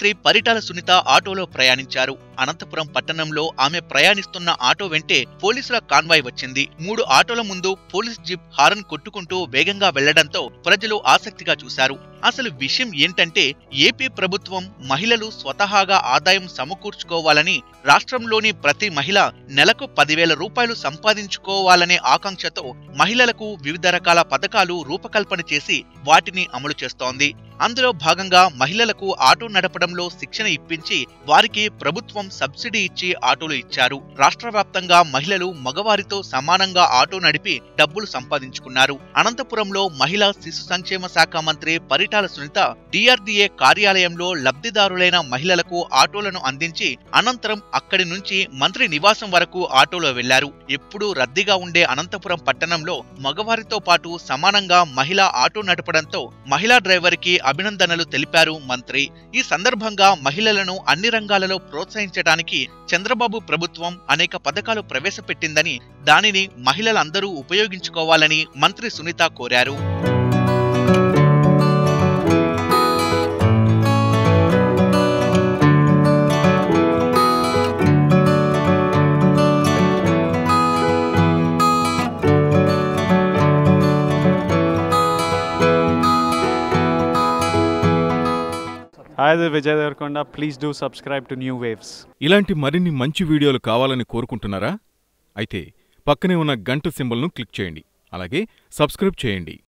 మంత్రి పరిటాల సునీత ఆటోలో ప్రయాణించారు అనంతపురం పట్టణంలో ఆమె ప్రయాణిస్తున్న ఆటో వెంటే పోలీసుల కాన్వాయ్ వచ్చింది మూడు ఆటోల ముందు పోలీస్ జీప్ హారన్ కొట్టుకుంటూ వేగంగా వెళ్లడంతో ప్రజలు ఆసక్తిగా చూశారు అసలు విషయం ఏంటంటే ఏపీ ప్రభుత్వం మహిళలు స్వతహాగా ఆదాయం సమకూర్చుకోవాలని రాష్ట్రంలోని ప్రతి మహిళ నెలకు పదివేల రూపాయలు సంపాదించుకోవాలనే ఆకాంక్షతో మహిళలకు వివిధ రకాల పథకాలు రూపకల్పన చేసి వాటిని అమలు చేస్తోంది అందులో భాగంగా మహిళలకు ఆటో నడపడంలో శిక్షణ ఇప్పించి వారికి ప్రభుత్వం సబ్సిడీ ఇచ్చి ఆటోలు ఇచ్చారు రాష్ట్ర వ్యాప్తంగా మహిళలు మగవారితో సమానంగా ఆటో నడిపి డబ్బులు సంపాదించుకున్నారు అనంతపురంలో మహిళా శిశు సంక్షేమ శాఖ మంత్రి పరిటాల సునీత డిఆర్డీఏ కార్యాలయంలో లబ్ధిదారులైన మహిళలకు ఆటోలను అందించి అనంతరం అక్కడి నుంచి మంత్రి నివాసం వరకు ఆటోలో వెళ్లారు ఎప్పుడూ రద్దీగా ఉండే అనంతపురం పట్టణంలో మగవారితో పాటు సమానంగా మహిళ ఆటో నడపడంతో మహిళా డ్రైవర్ కి అభినందనలు తెలిపారు మంత్రి ఈ సందర్భంగా మహిళలను అన్ని రంగాలలో ప్రోత్సహించడానికి చంద్రబాబు ప్రభుత్వం అనేక పథకాలు ప్రవేశపెట్టిందని దానిని మహిళలందరూ ఉపయోగించుకోవాలని మంత్రి సునీత కోరారు Hi, this is Vijay Devarkonda. Please do subscribe to New Waves. ఇలాంటి మరిన్ని మంచి వీడియోలు కావాలని కోరుకుంటున్నారా అయితే పక్కనే ఉన్న గంట సింబల్ను క్లిక్ చేయండి అలాగే సబ్స్క్రైబ్ చేయండి